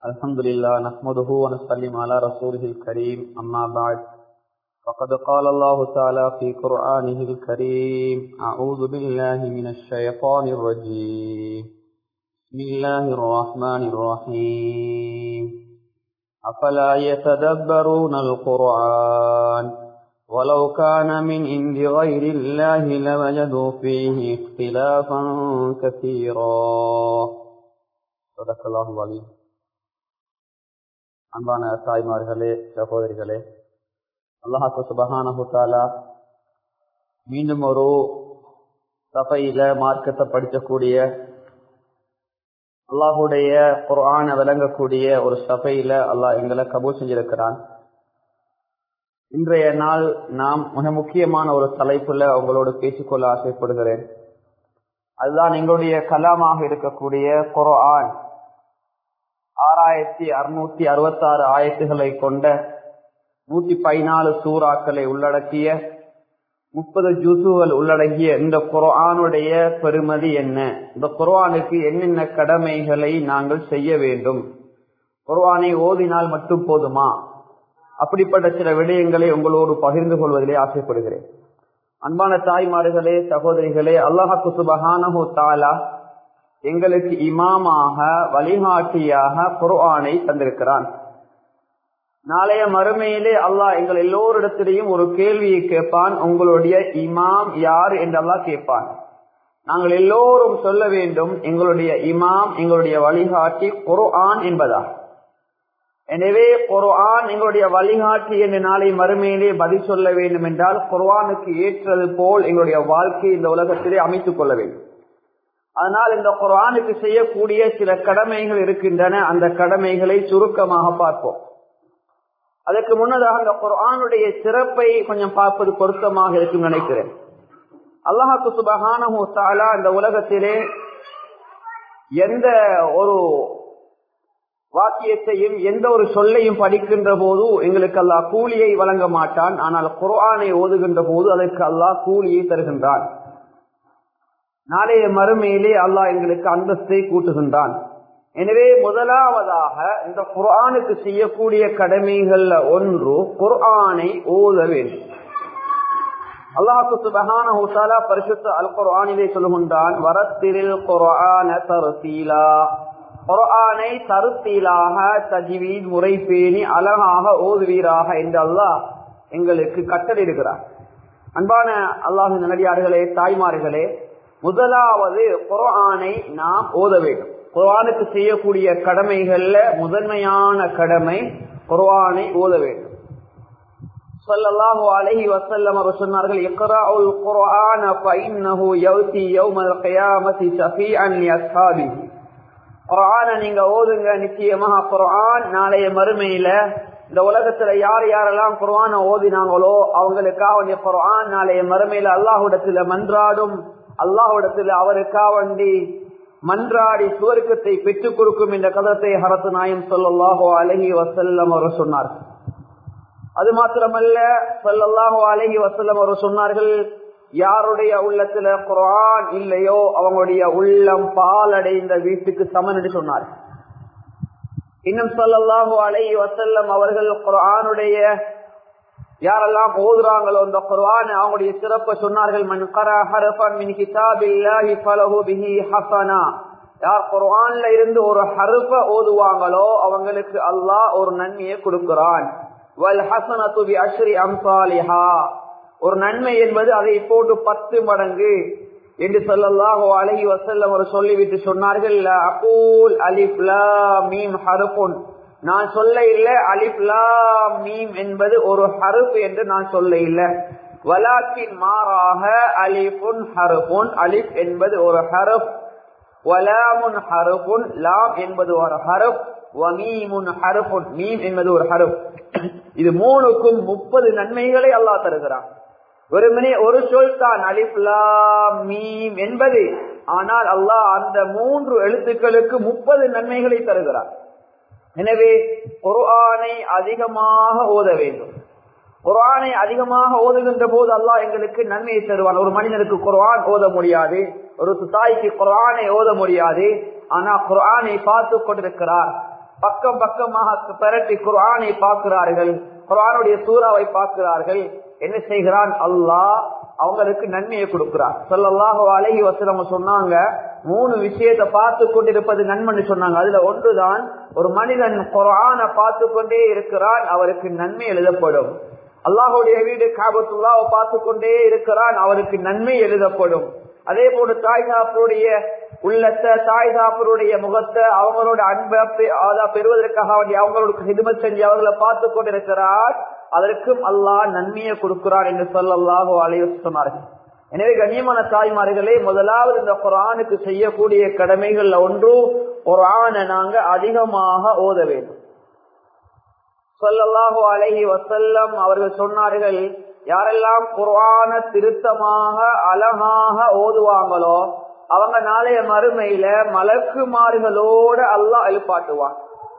الحمد لله نحمده ونسلم على رسوله الكريم أما بعد فقد قال الله تعالى في قرآنه الكريم أعوذ بالله من الشيطان الرجيم بسم الله الرحمن الرحيم أفلا يتدبرون القرآن ولو كان من عند غير الله لوجدوا فيه اختلافا كثيرا صدق الله العظيم அன்பான தாய்மார்களே சகோதரிகளே அல்லாஹாக்கு சுபஹானஹு தாலா மீண்டும் ஒரு சபையில மார்க்கத்தை படிக்கக்கூடிய அல்லாஹுடைய குரான விளங்கக்கூடிய ஒரு சபையில அல்லாஹ் எங்களை கபூல் செஞ்சிருக்கிறான் இன்றைய நாள் நாம் மிக முக்கியமான ஒரு தலைப்புல உங்களோடு பேசிக்கொள்ள ஆசைப்படுகிறேன் அதுதான் எங்களுடைய கலாமாக இருக்கக்கூடிய குரான் ஆறாயிரத்தி அறுநூத்தி அறுபத்தி ஆறு ஆயத்துகளை கொண்ட நூத்தி பதினாலு சூறாக்களை உள்ளடக்கிய முப்பது ஜூசுகள் உள்ளடங்கிய இந்த குரானுடைய பெருமதி என்ன இந்த குர்ஆனுக்கு என்னென்ன கடமைகளை நாங்கள் செய்ய வேண்டும் குர்ஆனை ஓதினால் மட்டும் போதுமா அப்படிப்பட்ட சில விடயங்களை உங்களோடு பகிர்ந்து கொள்வதிலே ஆசைப்படுகிறேன் அன்பான தாய்மார்களே சகோதரிகளே அல்லாஹு சுபஹானஹு தாலா எங்களுக்கு இமாமாக வழிகாட்டியாக குர்ஆனை தந்திருக்கிறான் நாளைய மறுமையிலே அல்லாஹ் எங்கள் எல்லோரிடத்திலையும் ஒரு கேள்வியை கேட்பான் உங்களுடைய இமாம் யார் என்றெல்லாம் கேட்பான் நாங்கள் எல்லோரும் சொல்ல வேண்டும் எங்களுடைய இமாம் எங்களுடைய வழிகாட்டி குர்ஆன் என்பதா எனவே குர்ஆன் எங்களுடைய வழிகாட்டி என்று நாளை மறுமையிலே பதில் சொல்ல வேண்டும் என்றால் குர்ஆனுக்கு ஏற்றது போல் எங்களுடைய வாழ்க்கை இந்த உலகத்திலே அமைத்துக் கொள்ள வேண்டும் அதனால் இந்த குரானுக்கு செய்யக்கூடிய சில கடமைகள் இருக்கின்றன அந்த கடமைகளை சுருக்கமாக பார்ப்போம் அதற்கு முன்னதாக அந்த குரானுடைய சிறப்பை கொஞ்சம் பார்ப்பது பொருத்தமாக இருக்கும் நினைக்கிறேன் அல்லாஹாக்கு சுபகானஹூ தாலா இந்த உலகத்திலே எந்த ஒரு வாக்கியத்தையும் எந்த ஒரு சொல்லையும் படிக்கின்ற போது எங்களுக்கு அல்லாஹ் கூலியை வழங்க மாட்டான் ஆனால் குர்ஆனை ஓதுகின்ற போது அதற்கு அல்லாஹ் கூலியை தருகின்றான் நாளைய மறுமையிலே அல்லாஹ் எங்களுக்கு அந்தஸ்தை கூட்டுகின்றான் எனவே முதலாவதாக இந்த குர்ஆனுக்கு செய்யக்கூடிய கடமைகள்ல ஒன்று குர்ஆனை ஓத வேண்டும் அல்லாஹு சுபஹானஹு தஆலா பரிசுத்த அல் குர்ஆனிலே சொல்லுகின்றான் வரத்திரில் குர்ஆன தர்சீலா குர்ஆனை தருத்தீலாக தஜ்வீத் முறை பேணி அழகாக ஓதுவீராக என்று அல்லாஹ் எங்களுக்கு கட்டளையிடுகிறார் அன்பான அல்லாஹ் நல்லடியார்களே தாய்மார்களே முதலாவது குரானை நாம் ஓத வேண்டும் குர்ஆனுக்கு செய்யக்கூடிய கடமைகள்ல முதன்மையான கடமை குர்ஆனை ஓத வேண்டும் ஸல்லல்லாஹு அலைஹி வஸல்லம் அவர் சொன்னார்கள் இக்ராஉல் குர்ஆன ஃபஇன்னஹு யௌதி யௌமல் கியாமத்தி ஷஃபீஅன் லிஅஸ்ஹாபிஹி குர்ஆனை நீங்க ஓதுங்க நிச்சயமாக குர்ஆன் நாளைய மறுமையில இந்த உலகத்துல யார் யாரெல்லாம் குர்ஆனை ஓதினாங்களோ அவங்களுக்காக குர்ஆன் நாளைய மறுமையில அல்லாஹ்விடத்துல மன்றாடும் அல்லாஹ்விடத்தில் அவருக்கா வண்டி மன்றாடி சுவர்க்கத்தை பெற்றுக் கொடுக்கும் என்ற கதத்தை ஹரத்து நாயம் சொல்லல்லாஹோ அலஹி வசல்லம் அவர் சொன்னார் அது மாத்திரமல்ல சொல்லல்லாஹோ அலஹி வசல்லம் அவர் சொன்னார்கள் யாருடைய உள்ளத்துல குரான் இல்லையோ அவங்களுடைய உள்ளம் பாலடைந்த வீட்டுக்கு சமன் என்று சொன்னார் இன்னும் சொல்லல்லாஹோ அலஹி வசல்லம் அவர்கள் குரானுடைய யாரெல்லாம் ஓதுறாங்களோ அந்த குர்ஆன் அவங்களுடைய சிறப்பை சொன்னார்கள் மன் கரா ஹரஃபன் மின் கிதாபில்லாஹி ஃபலஹு பிஹி ஹஸனா யார் குர்ஆன்ல இருந்து ஒரு ஹர்ஃப ஓதுவாங்களோ அவங்களுக்கு அல்லாஹ் ஒரு நன்மையை கொடுக்கிறான் வல் ஹஸனத்து பி அஷ்ரி அம்சாலிஹா ஒரு நன்மை என்பது அதை போட்டு பத்து மடங்கு என்று சொல்லல்லாஹு அலைஹி வஸல்லம் அவர் சொல்லிவிட்டு சொன்னார்கள் அகூல் அலிஃப் லாம் மீம் ஹர்ஃபுன் நான் சொல்ல இல்ல அலிப்லா மீம் என்பது ஒரு ஹருப் என்று நான் சொல்ல இல்ல வலாக்கின் மாறாக அலிபுன் ஹருபுன் அலிப் என்பது ஒரு ஹருப் வலாமுன் ஹருபுன் லாம் என்பது ஒரு ஹருப் வமீமுன் ஹருபுன் மீம் என்பது ஒரு ஹருப் இது மூணுக்கும் முப்பது நன்மைகளை அல்லாஹ் தருகிறான் வெறுமனே ஒரு சொல் தான் அலிப்லா மீம் என்பது ஆனால் அல்லாஹ் அந்த மூன்று எழுத்துக்களுக்கு முப்பது நன்மைகளை தருகிறான் எனவே குர்ஆனை அதிகமாக ஓத வேண்டும் குர்ஆனை அதிகமாக ஓதுகின்ற போது அல்லாஹ் எங்களுக்கு நன்மையை தருவான் ஒரு மனிதனுக்கு குர்ஆன் ஓத முடியாது ஒரு தாய்க்கு குர்ஆனை ஓத முடியாது ஆனா குர்ஆனை பார்த்து கொண்டிருக்கிறார் பக்கம் பக்கமாக பெரட்டி குர்ஆனை பார்க்கிறார்கள் குர்ஆனுடைய சூறாவை பார்க்கிறார்கள் என்ன செய்கிறான் அல்லாஹ் அவங்களுக்கு நன்மையை கொடுக்கிறார் சொல்லல்லாஹோ அழகி வசனம் சொன்னாங்க மூணு விஷயத்தை பார்த்து கொண்டிருப்பது நன்மைன்னு சொன்னாங்க அதுல ஒன்றுதான் ஒரு மனிதன் குரான பார்த்து கொண்டே இருக்கிறான் அவருக்கு நன்மை எழுதப்படும் அல்லாஹுடைய வீடு காபத்துல்லாவை பார்த்து கொண்டே இருக்கிறான் அவருக்கு நன்மை எழுதப்படும் அதே போல தாய் சாப்பருடைய உள்ளத்தை தாய் சாப்பருடைய முகத்தை அவங்களோட அன்பை பெறுவதற்காக வேண்டிய அவங்களோட ஹிதுமத் செஞ்சு அவர்களை பார்த்து கொண்டிருக்கிறார் அதற்கும் அல்லாஹ் நன்மையை கொடுக்கிறார் என்று சொல்லல்லாஹோ அலைய சொன்னார்கள் எனவே கண்ணியமான தாய்மார்களே முதலாவது இந்த குரானுக்கு செய்யக்கூடிய கடமைகள்ல ஒன்று குரானை நாங்க அதிகமாக ஓத வேண்டும் சொல்லல்லாஹோ அழகி வசல்லம் அவர்கள் சொன்னார்கள் யாரெல்லாம் குரான திருத்தமாக அழகாக ஓதுவாங்களோ அவங்க நாளைய மறுமையில மலக்குமார்களோட அல்லாஹ் எழுப்பாட்டுவான்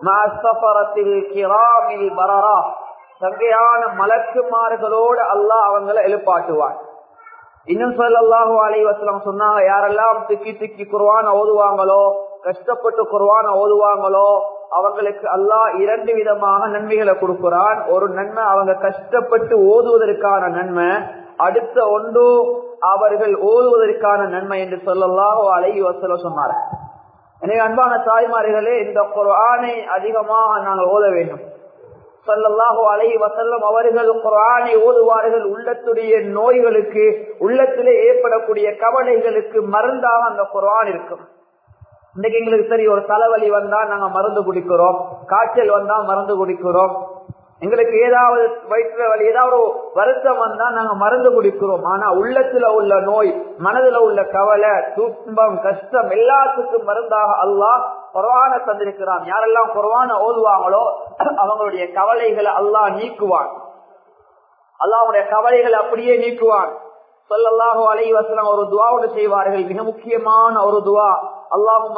கிராமில் பரரா சங்கையான மலக்குமார்களோட அல்லாஹ் அவங்களை எழுப்பாட்டுவான் இன்னும் சொல்லல்லாஹு அலைவசலம் சொன்னாங்க யாரெல்லாம் திக்கி திக்கி குருவான ஓதுவாங்களோ கஷ்டப்பட்டு குருவான ஓதுவாங்களோ அவங்களுக்கு அல்லாஹ் இரண்டு விதமாக நன்மைகளை கொடுக்கிறான் ஒரு நன்மை அவங்க கஷ்டப்பட்டு ஓதுவதற்கான நன்மை அடுத்த ஒன்று அவர்கள் ஓதுவதற்கான நன்மை என்று சொல்லல்லாஹோ அலை வசல சொன்னார் எனவே அன்பான தாய்மார்களே இந்த குரானை அதிகமாக நாங்கள் ஓத வேண்டும் சல்லல்லாஹோ அலை வசல்லம் அவர்கள் குரானை ஓதுவார்கள் உள்ளத்துடைய நோய்களுக்கு உள்ளத்திலே ஏற்படக்கூடிய கவலைகளுக்கு மருந்தாக அந்த குரான் இருக்கும் இன்னைக்கு எங்களுக்கு சரி ஒரு தலைவலி வந்தா நாங்க மருந்து குடிக்கிறோம் காய்ச்சல் வந்தா மருந்து குடிக்கிறோம் எங்களுக்கு ஏதாவது வயிற்று வலி ஏதாவது ஒரு வருத்தம் வந்தா நாங்க மருந்து குடிக்கிறோம் ஆனா உள்ளத்துல உள்ள நோய் மனதுல உள்ள கவலை துன்பம் கஷ்டம் எல்லாத்துக்கும் மருந்தாக அல்லாஹ் குரவான தந்திருக்கிறான் யாரெல்லாம் குரவான ஓதுவாங்களோ அவங்களுடைய கவலைகளை அல்லாஹ் நீக்குவான் அல்லாவுடைய கவலைகளை அப்படியே நீக்குவான் சொல்லல்லாஹோ அலை வசனம் ஒரு துவாவோடு செய்வார்கள் மிக முக்கியமான ஒரு துவா அல்லாஹும்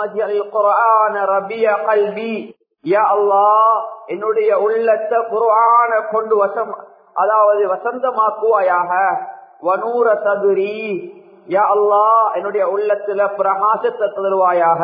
யா அல்லாஹ் என்னுடைய உள்ளத்தை குர்ஆன கொண்டு வசம் அதாவது வசந்தமாக்குவாயாக வனூர சதுரி யா அல்லாஹ் என்னுடைய உள்ளத்துல பிரகாசத்தை தருவாயாக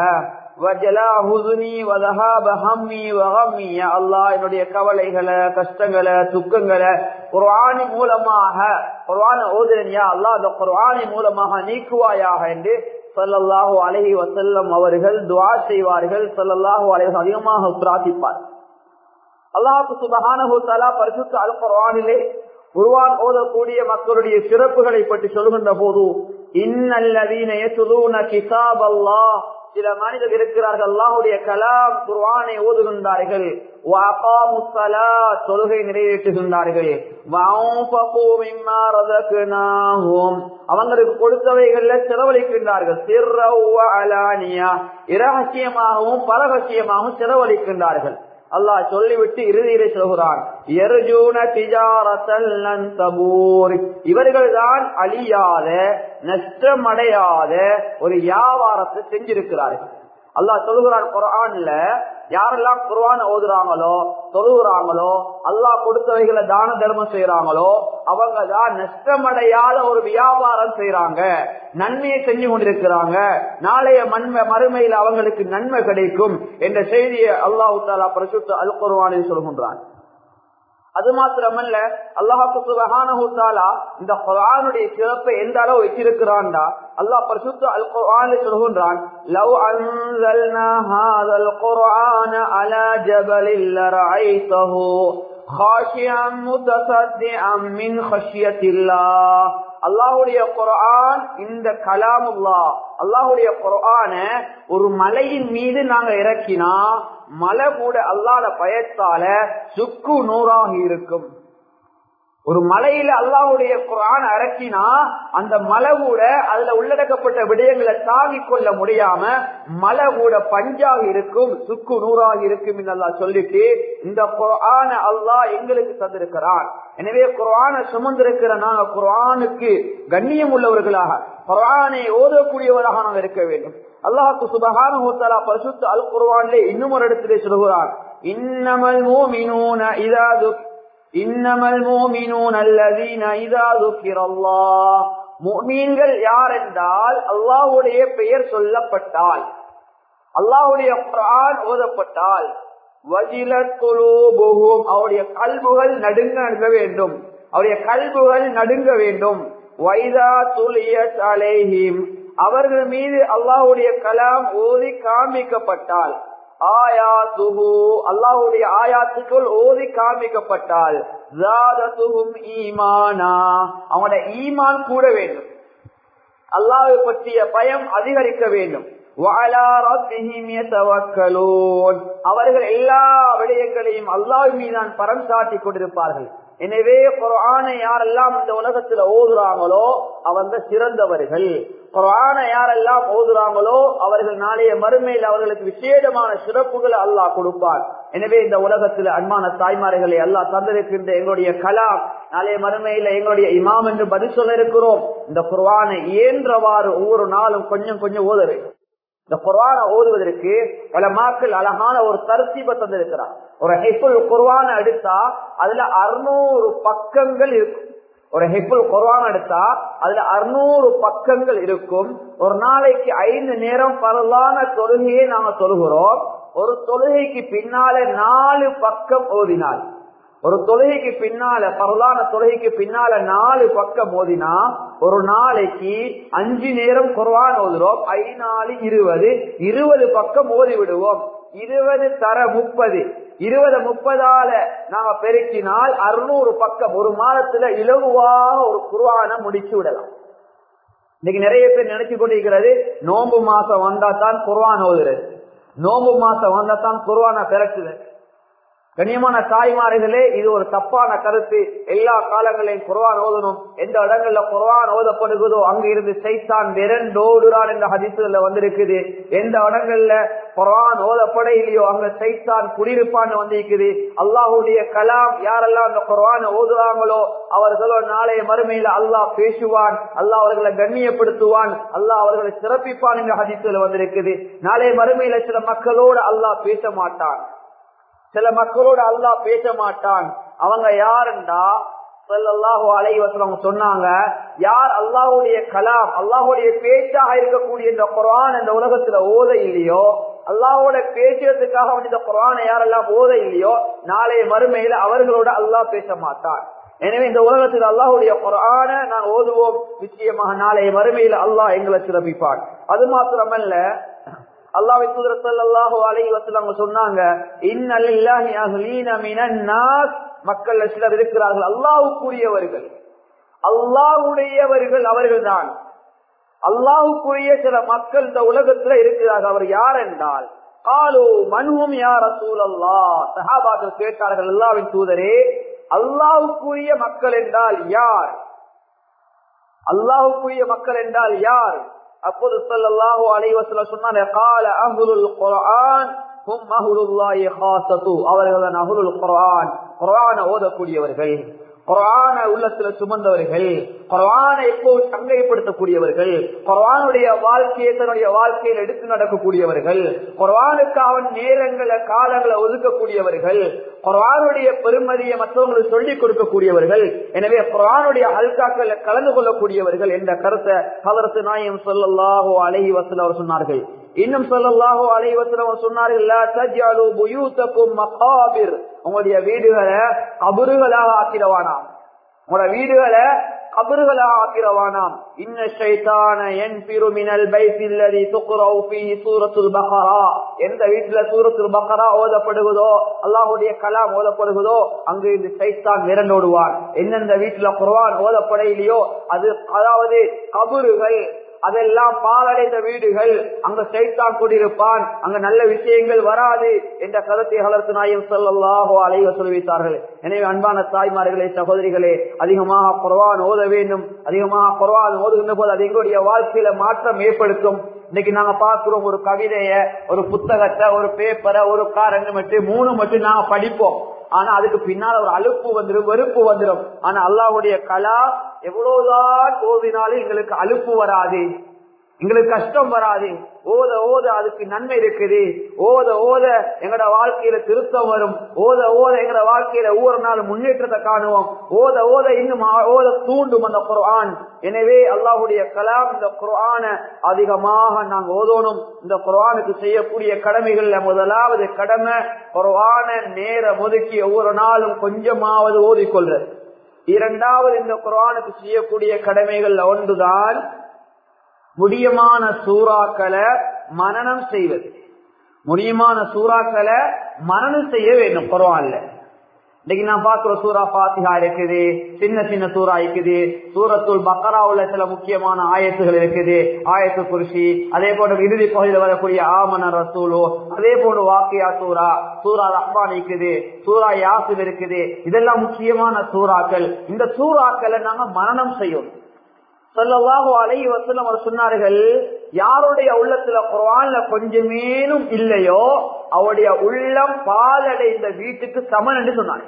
என்னுடைய கவலைகளை கஷ்டங்களை துக்கங்களை குர்ஆனி மூலமாக குர்ஆன ஓதுறேன் யா அல்லாஹ் அந்த குர்ஆனி மூலமாக நீக்குவாயாக என்று சொல்லல்லாஹு அலஹி வசல்லம் அவர்கள் துவா செய்வார்கள் சொல்லல்லாஹு அலஹி அதிகமாக பிரார்த்திப்பார் அல்லாஹு சுபஹானஹு தலா பரிசுத்த அல் குர்ஆனிலே குர்ஆன் ஓதக்கூடிய மக்களுடைய சிறப்புகளை பற்றி சொல்கின்ற போது இன்னல்லதீன யத்லூன கிதாப் அல்லாஹ் சில மனிதர்கள் இருக்கிறார்கள் அல்லாஹுடைய கலாம் குர்ஆனை ஓதுகின்றார்கள் தொழுகை நிறைவேற்றுகின்றார்கள் அவங்களுக்கு கொடுத்தவைகள்ல செலவழிக்கின்றார்கள் இரகசியமாகவும் பரகசியமாகவும் செலவழிக்கின்றார்கள் அல்லாஹ் சொல்லிவிட்டு இறுதியிலே சொல்கிறான் இவர்கள் தான் அழியாத நஷ்டமடையாத ஒரு வியாபாரத்தை செஞ்சிருக்கிறார்கள் அல்லாஹ் சொல்லுகிறான் குரான்ல யாரெல்லாம் குர்ஆன் ஓதுறாங்களோ தொழுகிறாங்களோ அல்லாஹ் கொடுத்தவைகளை தான தர்மம் செய்யறாங்களோ அவங்க தான் நஷ்டமடையாத ஒரு வியாபாரம் செய்யறாங்க நன்மையை செஞ்சு கொண்டிருக்கிறாங்க நாளைய மண்மை மறுமையில் அவங்களுக்கு நன்மை கிடைக்கும் என்ற செய்தியை அல்லாஹு தாலா பிரசுத்த அல் குர்ஆனில் சொல்கின்றான் அது மாத்திரமல்ல அல்லாஹாக்கு சுபஹானஹு தஆலா இந்த குர்ஆனுடைய சிறப்பை எந்த அளவு வச்சிருக்கிறான்டா அல்லாஹ் பரிசுத்த அல் குர்ஆனில் சொல்கின்றான் லவ் அன்ஸல்னா ஹாதல் குர்ஆன அலா ஜபலில் லரஐதஹு خاشعا متصدعا من خشية الله அல்லாஹுடைய குரான் இந்த கலாமுல்லா அல்லாஹுடைய குரான ஒரு மலையின் மீது நாங்க இறக்கினா மலை கூட அல்லாத பயத்தால சுக்கு நூறாக இருக்கும் ஒரு மலையில அல்லாஹுடைய குரான் இறக்கினா அந்த மலை கூட அதுல உள்ளடக்கப்பட்ட விடயங்களை தாங்கிக் கொள்ள முடியாம மலை கூட பஞ்சாக இருக்கும் சுக்கு நூறாக இருக்கும் என்று அல்லாஹ் சொல்லிட்டு இந்த குரான அல்லாஹ் எங்களுக்கு தந்திருக்கிறான் எனவே குரான சுமந்திருக்கிற நாங்க குரானுக்கு கண்ணியம் உள்ளவர்களாக குரானை ஓதக்கூடியவராக நாங்கள் இருக்க வேண்டும் அல்லாஹுக்கு சுபகான பரிசுத்த அல் குர்வானிலே இன்னும் ஒரு இடத்திலே சொல்கிறான் இன்னமல் மூமினூன இதாது இன்னமல் மூமினூன் அல்லதீன இதா ذكر الله முஃமின்கள் யார் என்றால் அல்லாஹ்வுடைய பெயர் சொல்லப்பட்டால் அல்லாஹ்வுடைய குர்ஆன் ஓதப்பட்டால் வஜிலத் குலூபுஹும் அவருடைய கல்புகள் நடுங்க நடுங்க வேண்டும் அவருடைய கல்புகள் நடுங்க வேண்டும் வைதா துலியத் அலைஹிம் அவர்கள் மீது அல்லாஹ்வுடைய கலாம் ஓதி காண்பிக்கப்பட்டால் ஆயாத்துஹு அல்லாஹ்வுடைய ஆயாத்துக்கள் ஓதி காண்பிக்கப்பட்டால் ஜாதத்துஹும் ஈமானா அவனோட ஈமான் கூட வேண்டும் அல்லாஹை பற்றிய பயம் அதிகரிக்க வேண்டும் وَعَلَى رَبِّهِمْ يَتَوَكَّلُونَ அவர்கள் எல்லா விடயங்களையும் அல்லாஹ் மீதான் பரம் சாட்டி கொண்டிருப்பார்கள் எனவே குர்ஆனை யாரெல்லாம் இந்த உலகத்துல ஓதுறாங்களோ அவங்க சிறந்தவர்கள் குர்ஆனை யாரெல்லாம் ஓதுறாங்களோ அவர்கள் நாளைய மறுமையில் அவர்களுக்கு விசேடமான சிறப்புகளை அல்லாஹ் கொடுப்பார் எனவே இந்த உலகத்துல அன்பான தாய்மார்களை அல்லாஹ் தந்திருக்கின்ற எங்களுடைய கலாம் நாளைய மறுமையில எங்களுடைய இமாம் என்று பதில் சொல்ல இருக்கிறோம் இந்த குர்ஆனை இயன்றவாறு ஒவ்வொரு நாளும் கொஞ்சம் கொஞ்சம் ஓத வேண்டும் இந்த குர்வான ஓதுவதற்கு பல மாக்கள் அழகான ஒரு தர்த்தீப தந்திருக்கிறார் ஒரு ஹெஃபுல் குர்வான எடுத்தா அதுல அறுநூறு பக்கங்கள் இருக்கும் ஒரு ஹெஃபுல் குர்வான் எடுத்தா அதுல அறுநூறு பக்கங்கள் இருக்கும் ஒரு நாளைக்கு ஐந்து நேரம் பரவான தொழுகையை நாங்க சொல்கிறோம் ஒரு தொழுகைக்கு பின்னால நாலு பக்கம் ஓதினால் ஒரு தொழுகைக்கு பின்னால பரவான தொழுகைக்கு பின்னால நாலு பக்கம் ஓதினா ஒரு நாளைக்கு அஞ்சு நேரம் குர்வான் ஓதுறோம் ஐநாலு இருபது இருபது பக்கம் ஓதி விடுவோம் இருபது தர முப்பது இருபது முப்பதால நாம பெருக்கினால் அறுநூறு பக்கம் ஒரு மாதத்துல இலகுவாக ஒரு குர்வான முடிச்சு விடலாம் இன்னைக்கு நிறைய பேர் நினைச்சு கொண்டிருக்கிறது நோம்பு மாசம் வந்தா தான் குர்வான் ஓதுறது நோம்பு மாசம் வந்தா தான் குர்வான பிறக்குது கண்ணியமான தாய்மார்களே இது ஒரு தப்பான கருத்து எல்லா காலங்களையும் குர்வான் ஓதணும் எந்த இடங்கள்ல குர்வான் ஓதப்படுகிறதோ அங்க இருந்து சைத்தான் விரண்டோடுறான் என்ற ஹதிசுல வந்திருக்குது எந்த இடங்கள்ல குர்வான் ஓதப்படையிலையோ அங்க சைத்தான் குடியிருப்பான்னு வந்திருக்குது அல்லாஹுடைய கலாம் யாரெல்லாம் அந்த குர்வான ஓதுறாங்களோ அவர்களோ நாளைய மறுமையில அல்லாஹ் பேசுவான் அல்லாஹ் அவர்களை கண்ணியப்படுத்துவான் அல்லாஹ் அவர்களை சிறப்பிப்பான் என்ற ஹதிசுல வந்திருக்குது நாளைய மறுமையில சில மக்களோடு அல்லாஹ் பேச மாட்டான் சில மக்களோட அல்லாஹ் பேச மாட்டான் அவங்க யாருண்டா சொல்லல்லாஹு அலைவசம் சொன்னாங்க யார் அல்லாஹுடைய கலாம் அல்லாஹுடைய பேச்சாக இருக்கக்கூடிய இந்த குரான் இந்த உலகத்துல ஓத இல்லையோ அல்லாஹோட பேசுறதுக்காக இந்த குரானை யாரெல்லாம் ஓத இல்லையோ நாளைய மறுமையில அவர்களோட அல்லாஹ் பேச மாட்டான் எனவே இந்த உலகத்தில் அல்லாஹுடைய குரான நான் ஓதுவோம் நிச்சயமாக நாளைய மறுமையில அல்லாஹ் எங்களை சிறப்பிப்பான் அது மாத்திரமல்ல அல்லாஹ் சல்லாஹு அலை வசலம் சொன்னாங்க மக்கள் சிலர் இருக்கிறார்கள் அல்லாவுக்குரியவர்கள் அல்லாவுடையவர்கள் அவர்கள் தான் அல்லாவுக்குரிய சில மக்கள் இந்த உலகத்துல இருக்கிறார்கள் அவர் யார் என்றால் காலு மனுவும் யார் அசூல் அல்லா சஹாபாக்கள் கேட்டார்கள் அல்லாவின் தூதரே அல்லாவுக்குரிய மக்கள் என்றால் யார் அல்லாவுக்குரிய மக்கள் என்றால் யார் அப்போது சொல்லல்லாஹு அலைவசல சொன்னாங்க கால அஹுலுல் குர்ஆன் ஹும் அஹுலுல்லாஹி ஹாஸது அவர்கள் தான் அஹுலுல் குர்ஆன் குர்ஆனை ஓதக்கூடியவர்கள் குரான உள்ளத்துல சுமந்தவர்கள் குரான எப்போ சங்கைப்படுத்தக்கூடியவர்கள் குரானுடைய வாழ்க்கையை தன்னுடைய வாழ்க்கையில் எடுத்து நடக்கக்கூடியவர்கள் குரானுக்காக நேரங்களை காலங்களை ஒதுக்கக்கூடியவர்கள் குரானுடைய பெருமதியை மற்றவங்களுக்கு சொல்லிக் கொடுக்கக்கூடியவர்கள் எனவே குரானுடைய அல்காக்கள் கலந்து கொள்ளக்கூடியவர்கள் என்ற கருத்தை கலரத்து நாயம் சொல்லல்லாஹோ அலஹி வசல் அவர் சொன்னார்கள் இன்னும் சொல்லல்லாஹோ அலஹி வசல் அவர் சொன்னார்கள் உங்களுடைய வீடுகளை கபறுகளாக ஆக்கிடவானாம் உங்களோட வீடுகளை கபறுகளாக ஆக்கிரவானாம் இன்ன ஷைத்தான என் பிருமினல் பைத்தில்லதி துக்குரவு ஃபீ சூரத்துல் பஹரா எந்த வீட்டுல சூரத்துல் பஹரா ஓதப்படுகிறதோ அல்லாஹ்வுடைய கலாம் ஓதப்படுகிறதோ அங்கு இந்த சைத்தான் விரண்டோடுவான் எந்தெந்த வீட்டுல குர்ஆன் ஓதப்படையிலையோ அது அதாவது கபறுகள் அதெல்லாம் பாலடைந்த வீடுகள் அங்க சைத்தான் கூடியிருப்பான் அங்க நல்ல விஷயங்கள் வராது என்ற கருத்தை வளர்த்து நாயம் சொல்லலாகோ அலைவ சொல்லிவித்தார்கள் எனவே அன்பான தாய்மார்களே சகோதரிகளே அதிகமாக குறவான் ஓத வேண்டும் அதிகமாக குறவான் ஓதுகின்ற போது அது எங்களுடைய வாழ்க்கையில மாற்றம் ஏற்படுத்தும் இன்னைக்கு நாங்க பார்க்கிறோம் ஒரு கவிதைய ஒரு புத்தகத்தை ஒரு பேப்பரை ஒரு காரங்க மட்டும் மூணு மட்டும் நாங்க படிப்போம் ஆனா அதுக்கு பின்னால ஒரு அலுப்பு வந்துடும் வெறுப்பு வந்துடும் ஆனா அல்லாவுடைய கலா எவ்வளவுதான் ஓதினாலும் எங்களுக்கு அலுப்பு வராது எங்களுக்கு கஷ்டம் வராது ஓத ஓத அதுக்கு நன்மை இருக்குது ஓத ஓத எங்கட வாழ்க்கையில திருத்தம் வரும் ஓத ஓத எங்கட வாழ்க்கையில ஒவ்வொரு நாள் முன்னேற்றத்தை காணுவோம் ஓத ஓத இன்னும் ஆ- ஓத தூண்டும் அந்த குர்ஆன் எனவே அல்லாஹுடைய கலாம் இந்த குர்ஆன அதிகமாக நாங்க ஓதணும் இந்த குர்ஆனுக்கு செய்யக்கூடிய கடமைகள்ல முதலாவது கடமை குர்ஆன நேர ஒதுக்கி ஒவ்வொரு நாளும் கொஞ்சமாவது ஓதிக்கொள்றது இரண்டாவது இந்த குர்ஆனுக்கு செய்யக்கூடிய கடமைகள்ல ஒன்றுதான் முடியமான சூறாக்களை மனனம் செய்வது முடியுமான சூறாக்களை மனனம் செய்ய வேண்டும் குர்ஆன்ல இன்னைக்கு நான் பாக்குற சூரா பாத்திகா இருக்குது சின்ன சின்ன சூறா இருக்குது சூரத்துல் பக்கராவுல சில முக்கியமான ஆயத்துகள் இருக்குது ஆயத்து குருஷி அதே போன்ற இறுதி பகுதியில் வரக்கூடிய ஆமன ரசூலோ அதே போன்று வாக்கியா சூரா சூரா ரஹ்மான் இருக்குது சூரா யாசில் இருக்குது இதெல்லாம் முக்கியமான சூறாக்கள் இந்த சூறாக்களை நாங்க மனனம் செய்யணும் சொல்லவாஹு அலைஹி வஸல்லம் அவர் சொன்னார்கள் யாருடைய உள்ளத்துல குர்ஆன்ல கொஞ்சமேனும் இல்லையோ அவருடைய உள்ளம் பாலடைந்த வீட்டுக்கு சமன் என்று சொன்னாங்க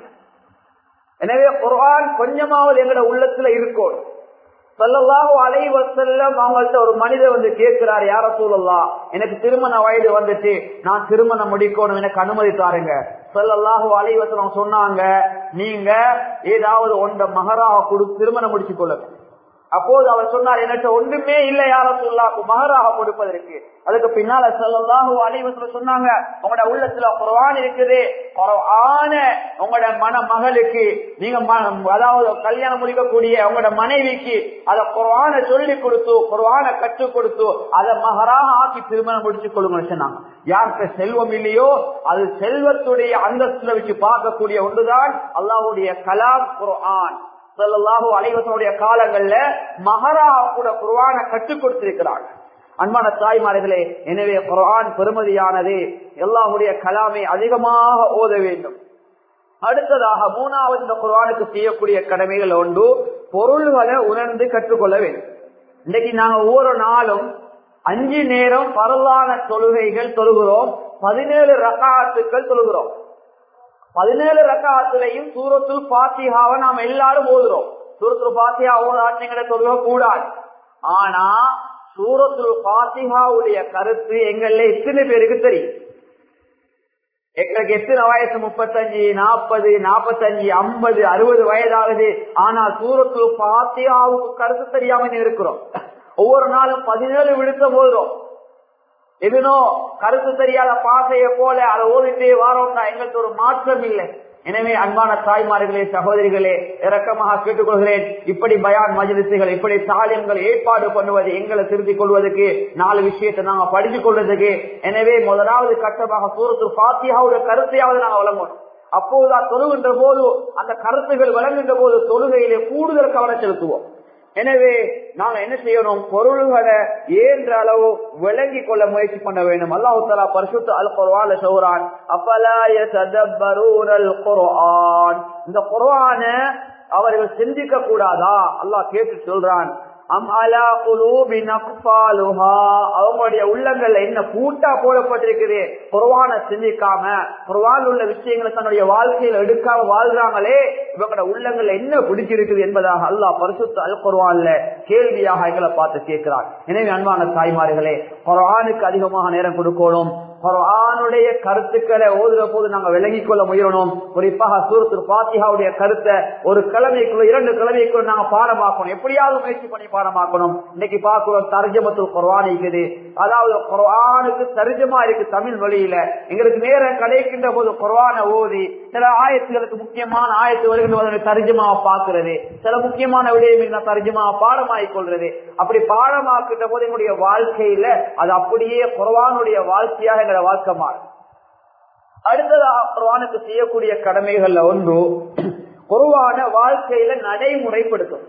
எனவே குர்ஆன் கொஞ்சமாவது எங்கட உள்ளத்துல இருக்கும் சொல்லல்லாஹு அலைஹி வஸல்லம் அவங்கள்ட்ட ஒரு மனிதர் வந்து கேட்கிறார் யார சூழல்லா எனக்கு திருமண வயது வந்துட்டு நான் திருமணம் முடிக்கணும் எனக்கு அனுமதி தாருங்க சொல்லல்லாஹு அலைஹி வஸல்லம் சொன்னாங்க நீங்க ஏதாவது ஒன்ற மகராக கொடுத்து திருமணம் முடிச்சு கொள்ளுங்க அப்போது அவர் சொன்னார் என்கிட்ட ஒன்றுமே இல்லை யார சொல்லாக்கு மகராக கொடுப்பதற்கு அதுக்கு பின்னால சொல்லலாஹு அலைவசம் சொன்னாங்க உங்களோட உள்ளத்துல குறவான் இருக்குது குறவான உங்களோட மன மகளுக்கு நீங்க ம- அதாவது கல்யாணம் முடிக்கக்கூடிய உங்களோட மனைவிக்கு அத குறவான சொல்லி கொடுத்து குறவான கற்றுக் கொடுத்து அதை மகராக ஆக்கி திருமணம் முடிச்சு கொள்ளுங்கன்னு சொன்னாங்க யாருக்கு செல்வம் இல்லையோ அது செல்வத்துடைய அந்தஸ்துல வச்சு பார்க்கக்கூடிய ஒன்றுதான் அல்லாஹ்வுடைய கலாம் குர்ஆன் ஸல்லல்லாஹு அலைஹி வஸல்லுடைய காலங்கள்ல மகரா கூட குர்ஆனை கற்றுக் கொடுத்திருக்கிறாங்க அன்பான தாய்மார்களே எனவே குர்ஆன் பெருமதியானது எல்லாருடைய கலாமை அதிகமாக ஓத வேண்டும் அடுத்ததாக மூணாவது இந்த குர்ஆனுக்கு செய்யக்கூடிய கடமைகள் ஒன்று பொருள்களை உணர்ந்து கற்றுக்கொள்ள வேண்டும் இன்னைக்கு நாங்க ஒவ்வொரு நாளும் அஞ்சு நேரம் பரவான தொழுகைகள் தொழுகிறோம் பதினேழு ரகாத்துக்கள் தொழுகிறோம் பதினேழு ரக்காத்துலையும் சூரத்துல் பாத்தியாவை நாம் எல்லாரும் ஓதுறோம் சூரத்துல் பாத்தியா ஓதாட்டிங்களை தொழுக கூடாது ஆனா சூரத்துல் பாத்தியாவுடைய கருத்து எங்கள்ல எத்தனை பேருக்கு தெரியும் எங்களுக்கு எத்தனை வயசு முப்பத்தஞ்சு நாற்பது நாற்பத்தஞ்சு ஐம்பது அறுபது வயதாகுது ஆனால் சூரத்துல் பாத்தியாவுக்கு கருத்து தெரியாம இருக்கிறோம் ஒவ்வொரு நாளும் பதினேழு விழுத்த போதுறோம் எதுனோ கருத்து தெரியாத பாசையை போல அதை ஓதிட்டே வாரோம்னா எங்களுக்கு ஒரு மாற்றம் இல்லை எனவே அன்பான தாய்மார்களே சகோதரிகளே இரக்கமாக கேட்டுக்கொள்கிறேன் இப்படி பயான் மஜிலிசுகள் இப்படி தாலியங்கள் ஏற்பாடு பண்ணுவது எங்களை திருத்திக் கொள்வதற்கு நாலு விஷயத்தை நாங்க படித்துக் கொள்வதற்கு எனவே முதலாவது கட்டமாக சூரத்து பாத்தியாவுடைய கருத்தையாவது நாங்க வழங்கணும் அப்போதுதான் தொழுகின்ற போது அந்த கருத்துகள் வழங்குகின்ற போது தொழுகையிலே கூடுதல் கவனம் செலுத்துவோம் எனவே நாங்க என்ன செய்யணும் பொருள்களை ஏன்ற அளவு விளங்கி கொள்ள முயற்சி பண்ண வேண்டும் அல்லாஹு தலா பரிசுத்த அல் குர்ஆன்ல சொல்றான் அப்பலாய ததப்பரூனல் குர்ஆன் இந்த குர்ஆன அவர்கள் சிந்திக்க கூடாதா அல்லாஹ் கேட்டு சொல்றான் அம் அலா குலூபி நக்ஃபாலுஹா அவங்களுடைய உள்ளங்கள்ல என்ன பூட்டா போடப்பட்டிருக்குது குர்ஆன சிந்திக்காம குர்ஆன் உள்ள விஷயங்களை தன்னுடைய வாழ்க்கையில எடுக்காம வாழ்றாங்களே இவங்களோட உள்ளங்கள்ல என்ன பிடிச்சிருக்குது என்பதாக அல்லாஹ் பரிசுத்த அல் குர்ஆன்ல கேள்வியாக எங்களை பார்த்து கேட்கிறார் எனவே அன்பான தாய்மார்களே குர்ஆனுக்கு அதிகமாக நேரம் கொடுக்கணும் குர்ஆனுடைய கருத்துக்களை ஓதுற போது நாங்க விலகிக் கொள்ள முயறணும் குறிப்பாக சூரத்து பாத்தியாவுடைய கருத்தை ஒரு கிழமைக்குள்ள இரண்டு கிழமைக்குள்ள நாங்க பாடமாக்கணும் எப்படியாவது முயற்சி பண்ணி பாடமாக்கணும் இன்னைக்கு பார்க்கிறோம் தர்ஜமத்துல் குர்ஆன் இருக்குது அதாவது குர்ஆனுக்கு தர்ஜமா இருக்கு தமிழ் மொழியில எங்களுக்கு நேரம் கிடைக்கின்ற போது குர்ஆனை ஓதி சில ஆயத்துகளுக்கு முக்கியமான ஆயத்து வருகின்ற தர்ஜமாவை பார்க்கிறது சில முக்கியமான விடயங்கள் தர்ஜமா பாடமாக்கிக் கொள்றது அப்படி பாடமாக்கின்ற போது எங்களுடைய வாழ்க்கையில அது அப்படியே குர்ஆனுடைய வாழ்க்கையாக எங்களை வாழ்க்கை மாறும் அடுத்ததாக குர்ஆனுக்கு செய்யக்கூடிய கடமைகள்ல ஒன்று குர்ஆன வாழ்க்கையில நடைமுறைப்படுத்தும்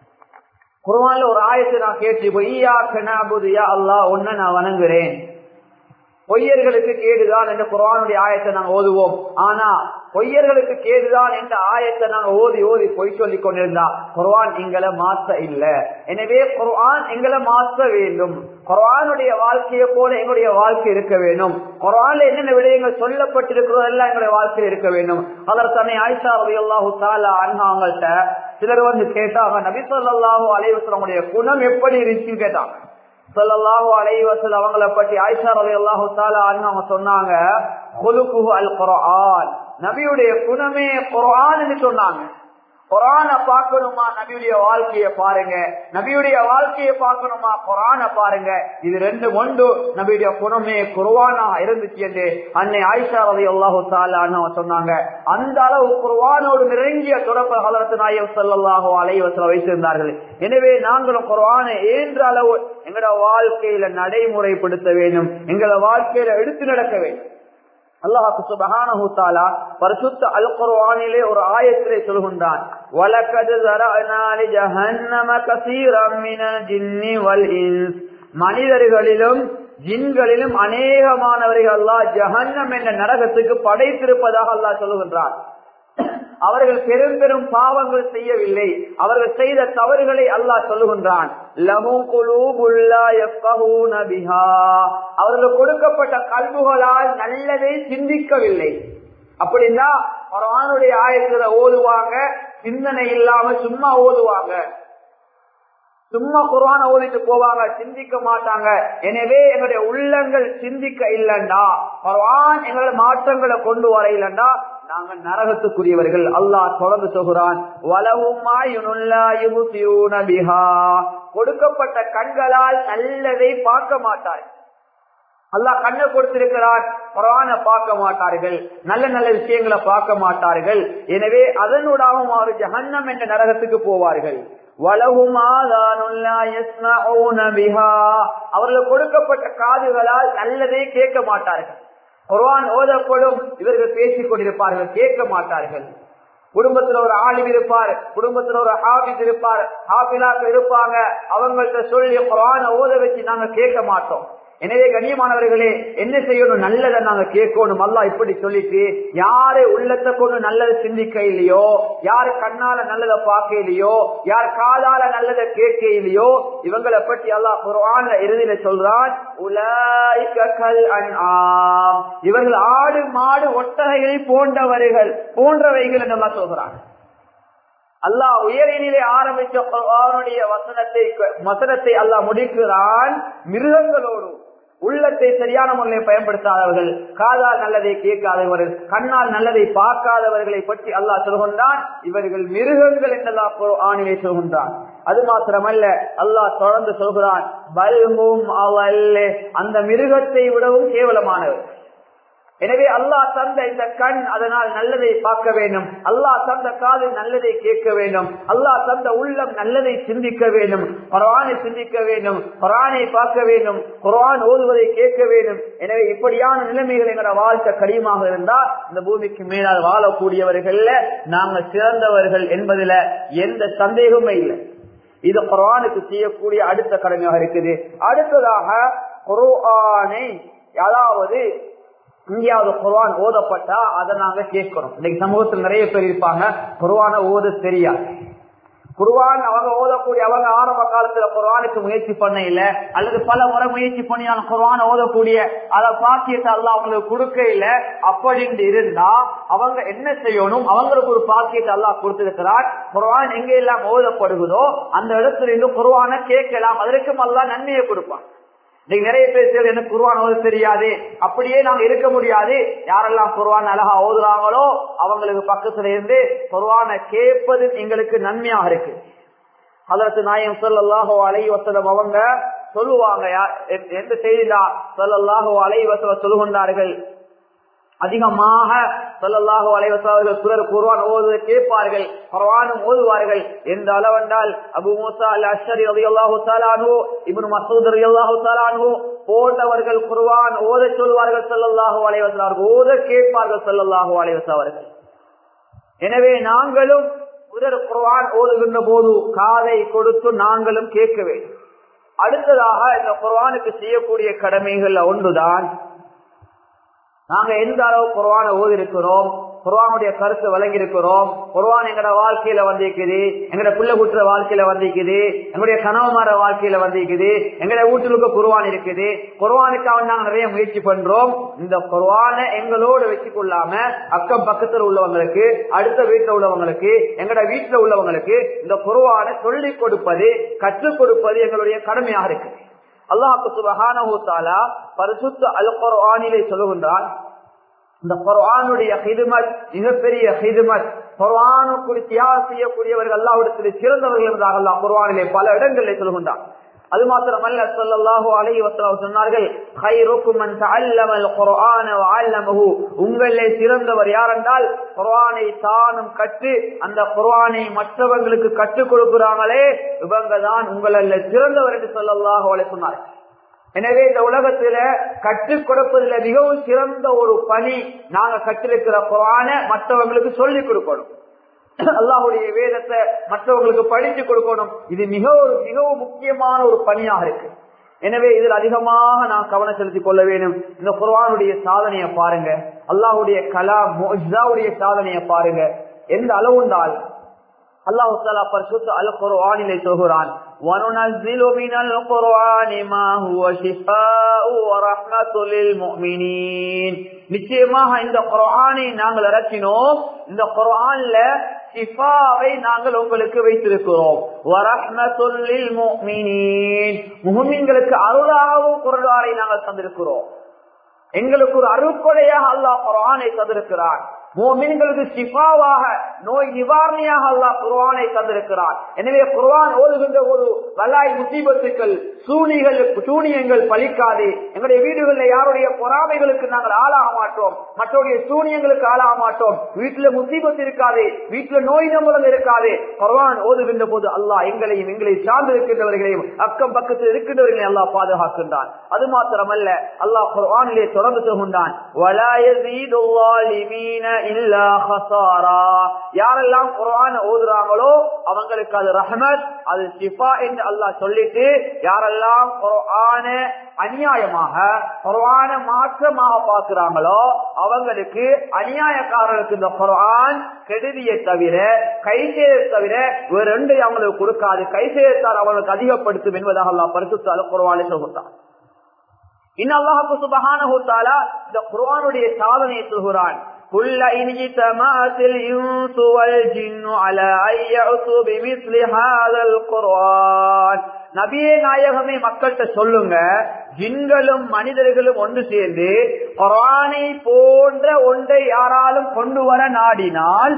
குர்ஆன்ல ஒரு ஆயத்தை நான் கேட்டு பொய்யா கனாபுதியா அல்லாஹ் ஒன்ன நான் வணங்குறேன் பொய்யர்களுக்கு கேடுதான் என்ற குரானுடைய ஆயத்தை நாங்க ஓதுவோம் ஆனா பொய்யர்களுக்கு கேடுதான் என்ற ஆயத்தை நாங்க ஓதி ஓதி பொய் சொல்லி கொண்டிருந்தா குர்ஆன் எங்களை மாற்ற இல்ல எனவே குர்ஆன் எங்களை மாற்ற வேண்டும் குர்ஆனுடைய வாழ்க்கையை போல எங்களுடைய வாழ்க்கை இருக்க வேண்டும் குர்ஆன்ல என்னென்ன விடயங்கள் சொல்லப்பட்டிருக்கிறதோ எல்லாம் எங்களுடைய வாழ்க்கை இருக்க வேண்டும் அதற்கு தன்னை ஆயிஷா ரலியல்லாஹு தஆலா அன்ஹாங்கள்ட்ட சிலர் வந்து கேட்டாங்க நபி ஸல்லல்லாஹு அலைஹி வஸல்லம் குணம் எப்படி இருந்துச்சுன்னு கேட்டாங்க சொல்லல்லாஹு அலைவசல் அவங்கள பற்றி ஆயிஷா ரவி அல்லாஹு அவங்க சொன்னாங்க கொலுக்குஹு அல் குரான் நபியுடைய குணமே குரான்னு சொன்னாங்க குரான பார்க்கணுமா நபியுடைய வாழ்க்கைய பாருங்க நபியுடைய வாழ்க்கைய பார்க்கணுமா குரான பாருங்க இது ரெண்டு ஒன்று நபியுடைய குணமே குருவானா இருந்துச்சு என்று அன்னை ஆயிஷா ரவி அல்லாஹு சொன்னாங்க அந்த அளவு குருவானோடு நெருங்கிய தொடர்பு ஹலரத்து நாயம் சல்லாஹோ அலைவசல வைத்திருந்தார்கள் எனவே நாங்களும் குரானை ஏன்ற அளவு எங்களோட வாழ்க்கையில நடைமுறைப்படுத்த வேண்டும் எங்களோட வாழ்க்கையில எடுத்து நடக்க வேண்டும் அல்லாஹு சுபஹானஹு தஆலா பரிசுத்த அல் குர்ஆனிலே ஒரு ஆயத்திலே சொல்கின்றான் வலகத் ஸரஅனா லி ஜஹன்னம கஸீரம் மினல் ஜின்னி வல் இன்ஸ் மனிதர்களிலும் ஜின்களிலும் அநேகமானவர்கள் அல்லாஹ் ஜஹன்னம் என்ற நரகத்துக்கு படைத்திருப்பதாக அல்லாஹ் சொல்லுகின்றான் அவர்கள் பெரும் பெரும் பாவங்கள் செய்யவில்லை அவர்கள் செய்த தவறுகளை அல்லாஹ் சொல்லுகின்றான் அவர்கள் கொடுக்கப்பட்ட கல்வுகளால் நல்லதை சிந்திக்கவில்லை அப்படின்னா குரானுடைய ஆயத்துல ஓதுவாங்க சிந்தனை இல்லாம சும்மா ஓதுவாங்க சும்மா குரான ஓதிட்டு போவாங்க சிந்திக்க மாட்டாங்க எனவே எங்களுடைய உள்ளங்கள் சிந்திக்க இல்லண்டா குரான் எங்களோட மாற்றங்களை கொண்டு வர இல்லண்டா நாங்கள் நரகத்துக்குரியவர்கள் அல்லாஹ் தொடர்ந்து சொல்கிறான் கொடுக்கப்பட்ட கண்களால் நல்லதை பார்க்க மாட்டார்கள் அல்லாஹ் கண்ணை கொடுத்திருக்கிறார் குரான பார்க்க மாட்டார்கள் நல்ல நல்ல விஷயங்களை பார்க்க மாட்டார்கள் எனவே அதனூடாகவும் அவர் ஜஹன்னம் என்ற நரகத்துக்கு போவார்கள் அவர்கள் கொடுக்கப்பட்ட காதுகளால் நல்லதை கேட்க மாட்டார்கள் குர்ஆன் ஓதப்படும் இவர்கள் பேசிக் கொண்டிருப்பார்கள் கேட்க மாட்டார்கள் குடும்பத்துல ஒரு ஆலிம் இருப்பார் குடும்பத்துல ஒரு ஹாபிஸ் இருப்பார் ஹாபிலாக்கள் இருப்பாங்க அவங்கள்ட்ட சொல்லி குரான ஓத வச்சு நாங்க கேட்க மாட்டோம் எனவே கண்ணியமானவர்களே என்ன செய்யணும் நல்லதை நாங்க கேட்கணும் அல்லா இப்படி சொல்லிட்டு யாரு உள்ளத்தை கொண்டு நல்லதை சிந்திக்க இல்லையோ யாரு கண்ணால நல்லதை பார்க்க இல்லையோ யார் காதால நல்லதை கேட்க இல்லையோ இவங்களை பற்றி அல்லாஹ் குர்ஆன்ல இறுதியில சொல்றான் இவர்கள் ஆடு மாடு ஒட்டகைகள் போன்றவர்கள் போன்றவைகள் என்று சொல்கிறான் அல்லாஹ் உயரினிலே ஆரம்பிச்ச குர்ஆனுடைய வசனத்தை வசனத்தை அல்லாஹ் முடிக்கிறான் மிருகங்களோடு உள்ளத்தை சரியான முறையில் பயன்படுத்தாதவர்கள் காதால் நல்லதை கேட்காதவர்கள் கண்ணால் நல்லதை பார்க்காதவர்களை பற்றி அல்லாஹ் சொல்கின்றான் இவர்கள் மிருகங்கள் என்றெல்லாம் ஆணிலே சொல்கின்றான் அது மாத்திரமல்ல அல்லாஹ் தொடர்ந்து சொல்கிறான் பல்மும் அவல் அந்த மிருகத்தை விடவும் கேவலமானவர் எனவே அல்லாஹ் தந்த இந்த கண் அதனால் நல்லதை பார்க்க வேண்டும் அல்லாஹ் தந்த காது நல்லதை கேட்க வேண்டும் அல்லாஹ் தந்த உள்ளம் நல்லதை சிந்திக்க வேண்டும் குரானை சிந்திக்க வேண்டும் குரானை பார்க்க வேண்டும் குரான் ஓதுவதை கேட்க வேண்டும் எனவே இப்படியான நிலைமைகள் எங்களோட வாழ்க்கை கடினமாக இருந்தால் இந்த பூமிக்கு மேலால் வாழக்கூடியவர்கள்ல நாங்கள் சிறந்தவர்கள் என்பதுல எந்த சந்தேகமே இல்லை இது குரானுக்கு செய்யக்கூடிய அடுத்த கடமையாக இருக்குது அடுத்ததாக குரானை அதாவது இங்கேயாவது குர்வான் ஓதப்பட்டா அதை நாங்க கேட்கிறோம் இன்னைக்கு சமூகத்தில் நிறைய பேர் இருப்பாங்க குர்வான ஓத தெரியாது குர்வான் அவங்க ஓதக்கூடிய அவங்க ஆரம்ப காலத்துல குர்வானுக்கு முயற்சி பண்ண இல்ல அல்லது பல முறை முயற்சி பண்ணி நான் குர்வான ஓதக்கூடிய அதை பாக்கியத்தை அல்ல அவங்களுக்கு கொடுக்க இல்ல அப்படின்னு இருந்தா அவங்க என்ன செய்யணும் அவங்களுக்கு ஒரு பாக்கியத்தை எல்லாம் கொடுத்திருக்கிறார் குர்வான் எங்க எல்லாம் ஓதப்படுகிறதோ அந்த இடத்துல இருந்து குர்வான கேட்கலாம் அதற்கும் எல்லாம் நன்மையை கொடுப்பான் இன்னைக்கு நிறைய பேர் எனக்கு குருவான் ஓத தெரியாது அப்படியே நாங்க இருக்க முடியாது யாரெல்லாம் குருவான் அழகா ஓதுறாங்களோ அவங்களுக்கு பக்கத்துல இருந்து குருவான கேட்பது எங்களுக்கு நன்மையாக இருக்கு அதற்கு நாயம் சொல்லல்லாஹோ அலை வசலம் அவங்க சொல்லுவாங்க எந்த செய்திடா சொல்லல்லாஹோ அலை வசலம் சொல்லுகின்றார்கள் அதிகமாக சொல்லல்லாஹோ அலைவசாவர்கள் சுரர் குர்வான் ஓதுவதை கேட்பார்கள் குர்வானும் ஓதுவார்கள் எந்த அளவென்றால் அபு மூசா அல் அஷரி அலி அல்லாஹு தாலானு இப்னு மசூத் அலி அல்லாஹு தாலானு போன்றவர்கள் குர்வான் ஓத சொல்வார்கள் சொல்லல்லாஹு அலைவசாவர்கள் ஓத கேட்பார்கள் சொல்லல்லாஹு அலைவசாவர்கள் எனவே நாங்களும் முதல் குர்வான் ஓதுகின்ற போது காதை கொடுத்து நாங்களும் கேட்க வேண்டும் அடுத்ததாக இந்த குர்வானுக்கு செய்யக்கூடிய கடமைகள் ஒன்றுதான் நாங்க எந்த அளவு குர்வான ஓதி இருக்கிறோம் குர்வானுடைய கருத்து வழங்கி இருக்கிறோம் குர்வான் எங்கட வாழ்க்கையில வந்திருக்குது எங்கட பிள்ளை குற்ற வாழ்க்கையில வந்திருக்குது எங்களுடைய கனவுமார வாழ்க்கையில வந்திருக்குது எங்கட வீட்டுக்கு குர்வான் இருக்குது குர்வானுக்காக நாங்க நிறைய முயற்சி பண்றோம் இந்த குர்வானை எங்களோடு வச்சு கொள்ளாம அக்கம் பக்கத்துல உள்ளவங்களுக்கு அடுத்த வீட்டுல உள்ளவங்களுக்கு எங்கட வீட்டுல உள்ளவங்களுக்கு இந்த குர்வானை சொல்லிக் கொடுப்பது கற்றுக் கொடுப்பது எங்களுடைய கடமையாக இருக்கு அல்லாஹு சுபஹானஹு தஆலா பரிசுத்த அல் குர்ஆனிலே சொல்லுகின்றான் இந்த குர்ஆனுடைய ஹிதுமத் மிகப்பெரிய ஹிதுமத் குர்ஆனுக்கு தியாகம் செய்யக்கூடியவர்கள் அல்லாஹ்விடத்தில் சிறந்தவர்கள் என்றாக அல்லாஹ் குர்ஆனிலே பல இடங்களிலே சொல்லுகின்றான் அது மாத்திரமல்ல ஸல்லல்லாஹு அலைஹி வஸல்லம் சொன்னார்கள் கைருக்கும் மன் தஅல்லமல் குர்ஆன வஅல்லமஹு உங்களிலே சிறந்தவர் யார் என்றால் குர்ஆனை தானும் கற்று அந்த குர்ஆனை மற்றவங்களுக்கு கற்றுக் கொடுக்கிறாங்களே இவங்க தான் உங்களல்ல சிறந்தவர் என்று ஸல்லல்லாஹு அலைஹி சொன்னார்கள் எனவே இந்த உலகத்துல கற்றுக் கொடுப்பதில் மிகவும் சிறந்த ஒரு பணி நாங்க கற்றிருக்கிற குரான மற்றவங்களுக்கு சொல்லிக் கொடுக்கணும் அல்லாஹுடைய வேதத்தை மற்றவங்களுக்கு படித்து கொடுக்கணும் இது மிக ஒரு மிகவும் முக்கியமான ஒரு பணியாக இருக்கு எனவே இதில் அதிகமாக நான் கவனம் செலுத்திக் கொள்ள வேண்டும் இந்த குர்ஆனுடைய சாதனையை பாருங்க அல்லாஹுடைய கலாம் முஜாவுடைய சாதனையை பாருங்க எந்த அளவுண்டால் அல்லாஹு தாலா பரிசுத்த அல் குர்ஆனிலே சொல்கிறான் وَنُنَزِّلُ مِنَ الْقُرْآنِ مَا هُوَ شِفَاءٌ وَرَحْمَةٌ لِلْمُؤْمِنِينَ நிச்சயமாக இந்த குர்ஆனை நாங்கள் இறக்கினோம் இந்த குர்ஆன்ல ஷிஃபாவை நாங்கள் உங்களுக்கு வைத்திருக்கிறோம் வரஹ்மத்துல் லில் முஃமினீன் முஃமின்களுக்கு அருளாகவும் குர்ஆனை நாங்கள் தந்திருக்கிறோம் எங்களுக்கு ஒரு அருட்கொடையாக அல்லாஹ் குர்ஆனை தந்திருக்கிறான் மோமின்களுக்கு சிஃபாவாக நோய் நிவாரணியாக அல்லாஹ் குர்ஆனை தந்திருக்கிறான் எனவே குர்ஆன் ஓதுகின்ற ஒரு வலாய் முசீபத்துக்கள் சூனிகள் சூனியங்கள் பலிக்காது எங்களுடைய வீடுகளில் யாருடைய பொறாமைகளுக்கு நாங்கள் ஆளாக மாட்டோம் மற்றவருடைய சூனியங்களுக்கு ஆளாக மாட்டோம் வீட்டுல முசீபத்து இருக்காது வீட்டுல நோய் நம்பலம் இருக்காது குர்ஆன் ஓதுகின்ற போது அல்லாஹ் எங்களையும் எங்களை சார்ந்து இருக்கின்றவர்களையும் அக்கம் பக்கத்தில் இருக்கின்றவர்களையும் அல்லாஹ் பாதுகாக்கின்றான் அது மாத்திரமல்ல அல்லாஹ் குர்ஆனிலே தொடர்ந்து சொல்கின்றான் வலா யஸீது ظالمين இல்லா ஹசாரா யாரெல்லாம் குர்ஆன் ஓதுறாங்களோ அவங்களுக்கு அது ரஹ்மத் அது ஷிஃபா என்று அல்லாஹ் சொல்லிட்டு யாரெல்லாம் குர்ஆன அநியாயமாக குர்ஆன மாற்றமாக பார்க்கிறாங்களோ அவங்களுக்கு அநியாயக்காரர்களுக்கு இந்த குர்ஆன் கெடுதியை தவிர கை தவிர வேற ரெண்டு அவங்களுக்கு கொடுக்காது கை செய்யத்தார் அவங்களுக்கு அதிகப்படுத்தும் என்பதாக அல்லாஹ் பரிசுத்த குர்ஆனை சொல்கிறான் இன்னும் அல்லாஹு சுபஹானஹு தஆலா இந்த குர்ஆனுடைய சாதனையை சொல்கிறான் كل إن اجتمعت الإنس والجن على أن يأتوا بمثل هذا القرآن நபியே நாயகமே மக்கள்கிட்ட சொல்லுங்க ஜின்களும் மனிதர்களும் ஒன்று சேர்ந்து குரானை போன்ற ஒன்றை யாராலும் கொண்டு வர நாடினால்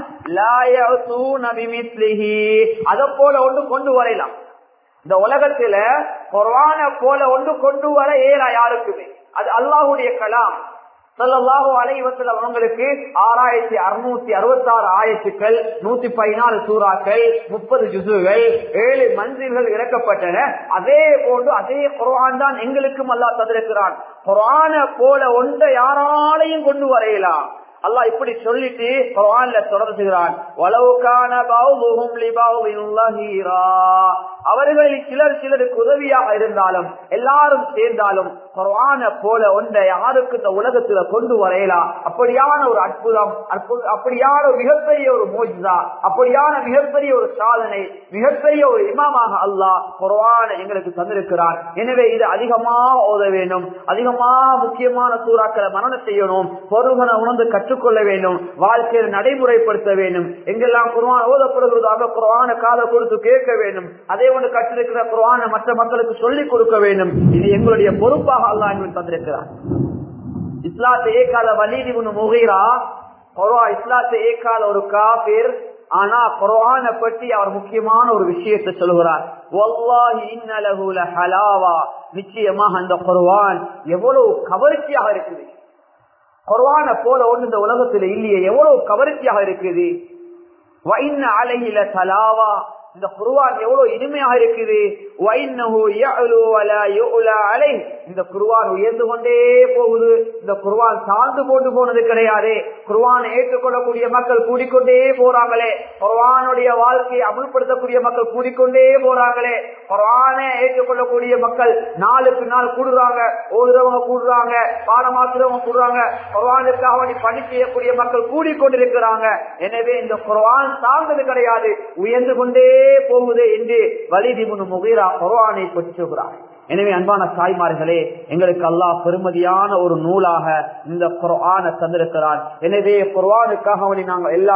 அத போல ஒன்று கொண்டு வரலாம் இந்த உலகத்துல குரான போல ஒன்று கொண்டு வர ஏறா யாருக்குமே அது அல்லாஹுடைய கலாம் சல்லாஹூ அலைவசல் அவங்களுக்கு ஆறாயிரத்தி அறுநூத்தி அறுபத்தி ஆறு ஆயிரத்துக்கள் நூத்தி பதினாலு சூறாக்கள் முப்பது ஜுசுகள் ஏழு மந்திரிகள் இறக்கப்பட்டன அதே போன்று அதே குரான் தான் எங்களுக்கும் அல்லா தந்திருக்கிறான் குரான போல ஒன்றை யாராலையும் கொண்டு வரையலாம் அல்லாஹ் இப்படி சொல்லிட்டு குர்ஆன்ல தொடர்கிறான் வலவுகான பௌதுஹும் லிபௌதின் அவர்களில் சிலர் சிலருக்கு உதவியாக இருந்தாலும் எல்லாரும் சேர்ந்தாலும் குர்ஆன போல ஒன்றை யாருக்கு இந்த உலகத்துல கொண்டு வரையலாம் அப்படியான ஒரு அற்புதம் அப்படியான ஒரு மிகப்பெரிய ஒரு மோஜிதா அப்படியான மிகப்பெரிய ஒரு சாதனை மிகப்பெரிய ஒரு இமாமாக அல்லாஹ் குர்ஆன எங்களுக்கு தந்திருக்கிறான் எனவே இது அதிகமாக ஓத வேண்டும் அதிகமாக முக்கியமான சூறாக்களை மரணம் செய்யணும் பொறுமனை உணர்ந்து கற்றுக்கொள்ள வேண்டும் வாழ்க்கையில் நடைமுறைப்படுத்த வேண்டும் எங்கெல்லாம் குர்ஆன் ஓதப்படுகிறதோ அந்த குர்ஆன காதை கொடுத்து கேட்க வேண்டும் அதே ஒன்று கற்றிருக்கிற குர்ஆனை மற்ற மக்களுக்கு சொல்லிக் கொடுக்க வேண்டும் இது எங்களுடைய பொறுப்பாக அல்லாஹ் எங்களுக்கு தந்திருக்கிறார் இஸ்லாத்தை ஏக்கால வலீதி ஒன்று முகைரா குர்ஆ இஸ்லாத்தை ஏக்கால ஒரு காபீர் ஆனா குர்ஆன பற்றி அவர் முக்கியமான ஒரு விஷயத்தை சொல்கிறார் வல்லாஹி இன்ன லஹு லஹலாவா நிச்சயமாக அந்த குர்ஆன் எவ்வளவு கவர்ச்சியாக இருக்குது குர்ஆன போல ஒன்று இந்த உலகத்துல இல்லையே எவ்வளவு கவர்ச்சியாக இருக்குது வைன்ன அலையில தலாவா இந்த குருவான் எவ்வளவு இனிமையாக இருக்குது இந்த குருவான் உயர்ந்து கொண்டே போகுது இந்த குருவான் சார்ந்து போட்டு போனது கிடையாது குருவான் ஏற்றுக்கொள்ளக்கூடிய மக்கள் கூடிக்கொண்டே போறாங்களே குர்வானுடைய வாழ்க்கையை அமுல்படுத்தக்கூடிய மக்கள் கூடிக்கொண்டே போறாங்களே குர்வானை ஏற்றுக்கொள்ளக்கூடிய மக்கள் நாளுக்கு நாள் கூடுறாங்க ஓதுறவங்க கூடுறாங்க பாடமாக்குறவங்க கூடுறாங்க குர்வானுக்காக வேண்டி பணி செய்யக்கூடிய மக்கள் கூடிக்கொண்டிருக்கிறாங்க எனவே இந்த குர்வான் சார்ந்தது கிடையாது உயர்ந்து கொண்டே போகுது என்று வலிதிமுனு முகீரா குர்வானை பற்றி சொல்கிறார் எனவே அன்பான தாய்மார்களே எங்களுக்கு அல்லாஹ் பெருமதியான ஒரு நூலாக இந்த குர்ஆனை தந்திருக்கிறான் எனவே குர்ஆனுக்காக நாங்கள் எல்லாரும்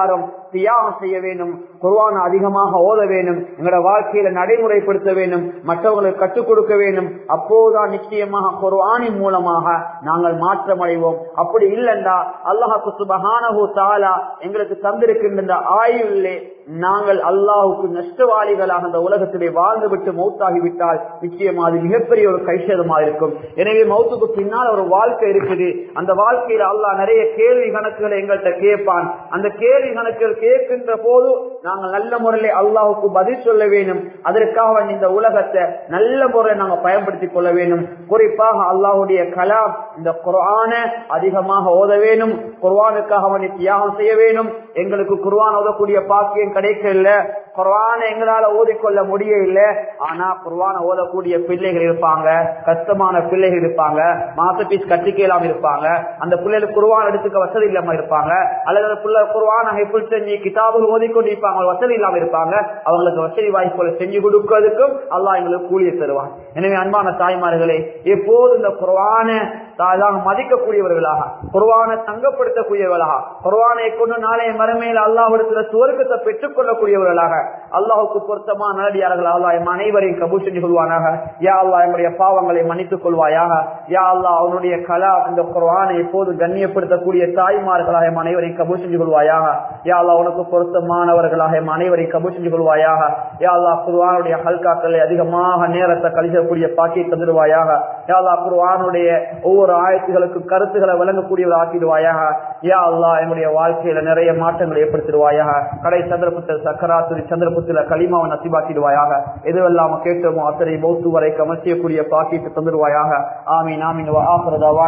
தியாகம் செய்ய வேண்டும் குர்வான் அதிகமாக ஓத வேண்டும் எங்களோட வாழ்க்கையில நடைமுறைப்படுத்த வேண்டும் மற்றவர்களுக்கு கற்றுக் கொடுக்க வேண்டும் அப்போதுதான் நிச்சயமாக குர்வானின் மூலமாக நாங்கள் மாற்றம் அடைவோம் அப்படி இல்லைண்டா அல்லாஹு சுபஹானஹு தாலா எங்களுக்கு தந்திருக்கின்ற இந்த ஆயுளிலே நாங்கள் அல்லாஹுக்கு நஷ்டவாளிகளாக அந்த உலகத்திலே வாழ்ந்து விட்டு மௌத்தாகிவிட்டால் நிச்சயமா அது மிகப்பெரிய ஒரு கைசேதமா இருக்கும் எனவே மௌத்துக்கு பின்னால் ஒரு வாழ்க்கை இருக்குது அந்த வாழ்க்கையில அல்லாஹ் நிறைய கேள்வி கணக்குகளை எங்கள்கிட்ட கேட்பான் அந்த கேள்வி கணக்குகள் கேட்கின்ற போது நாங்கள் நல்ல முறையில் அல்லாஹுக்கு பதில் சொல்ல வேண்டும் அதற்காக இந்த உலகத்தை நல்ல முறையில் நாங்கள் பயன்படுத்திக் கொள்ள வேண்டும் குறிப்பாக அல்லாஹுடைய கலாம் இந்த குர்ஆன அதிகமாக ஓத வேண்டும் குர்ஆனுக்காக அவனை தியாகம் செய்ய வேண்டும் எங்களுக்கு குர்ஆன் ஓதக்கூடிய பாக்கியம் கிடைக்கல குர்ஆன எங்களால ஓதிக்கொள்ள முடியல ஆனா குர்ஆன ஓதக்கூடிய பிள்ளைகள் இருப்பாங்க கஷ்டமான பிள்ளைகள் இருப்பாங்க மாச பீஸ் கட்டிக்கலாம் இருப்பாங்க அந்த பிள்ளைகளுக்கு குர்ஆன் எடுத்துக்க வசதி இல்லாம இருப்பாங்க அல்லது அந்த பிள்ளை குர்ஆன ஹைஃபுல் செஞ்சு கிதாபுகள் ஓதிக்கொண்டு இருப்பாங்க வசதி இல்லாம இருப்பாங்க அவங்களுக்கு வசதி வாய்ப்புகளை செஞ்சு கொடுக்கிறதுக்கும் அல்லாஹ் எங்களுக்கு கூலியை தருவான் எனவே அன்பான தாய்மார்களே எப்போது இந்த குர்ஆன தாயாக மதிக்கக்கூடியவர்களாக குர்ஆனை தங்கப்படுத்தக்கூடியவர்களாக குர்ஆனை கொண்டு நாளைய மறுமையில் அல்லாஹ்விடத்துல சுவர்க்கத்தை பெற்றுக் கொள்ளக்கூடியவர்களாக அல்லாஹுக்கு பொருத்தமான நல்லடியார்கள் அல்லாஹ் எம் அனைவரையும் கபூல் செஞ்சு கொள்வானாக யா அல்லாஹ் எம்முடைய பாவங்களை மன்னித்துக் கொள்வாயாக யா அல்லாஹ் அவனுடைய கலா இந்த குர்ஆனை எப்போது கண்ணியப்படுத்தக்கூடிய தாய்மார்களாக எம் அனைவரையும் கபூல் செஞ்சு கொள்வாயாக யா அல்லாஹ் உனக்கு பொருத்தமானவர்களாக எம் அனைவரையும் கபூல் செஞ்சு கொள்வாயாக யா அல்லாஹ் குர்ஆனுடைய ஹல்காக்களை அதிகமாக நேரத்தை கழிக்கக்கூடிய பாக்கியை தந்துடுவாயாக யா அல்லாஹ் குர்ஆனுடைய ஒவ்வொரு ஆயத்துகளுக்கு கருத்துக்களை வழங்கக்கூடியவர் ஆக்கிடுவாயாக யா அல்லாஹ் என்னுடைய வாழ்க்கையில நிறைய மாற்றங்களை ஏற்படுத்திடுவாயாக கடை சந்திரபுத்திர சக்கராத்துரி சந்திரபுத்திர களிமாவை நசிபாக்கிடுவாயாக எதுவெல்லாம் கேட்டோமோ அத்தனை மௌத்து வரை கமர்ச்சியக்கூடிய பாக்கியத்தை தந்துடுவாயாக ஆமீன் ஆமீன் ஆசிரதாவா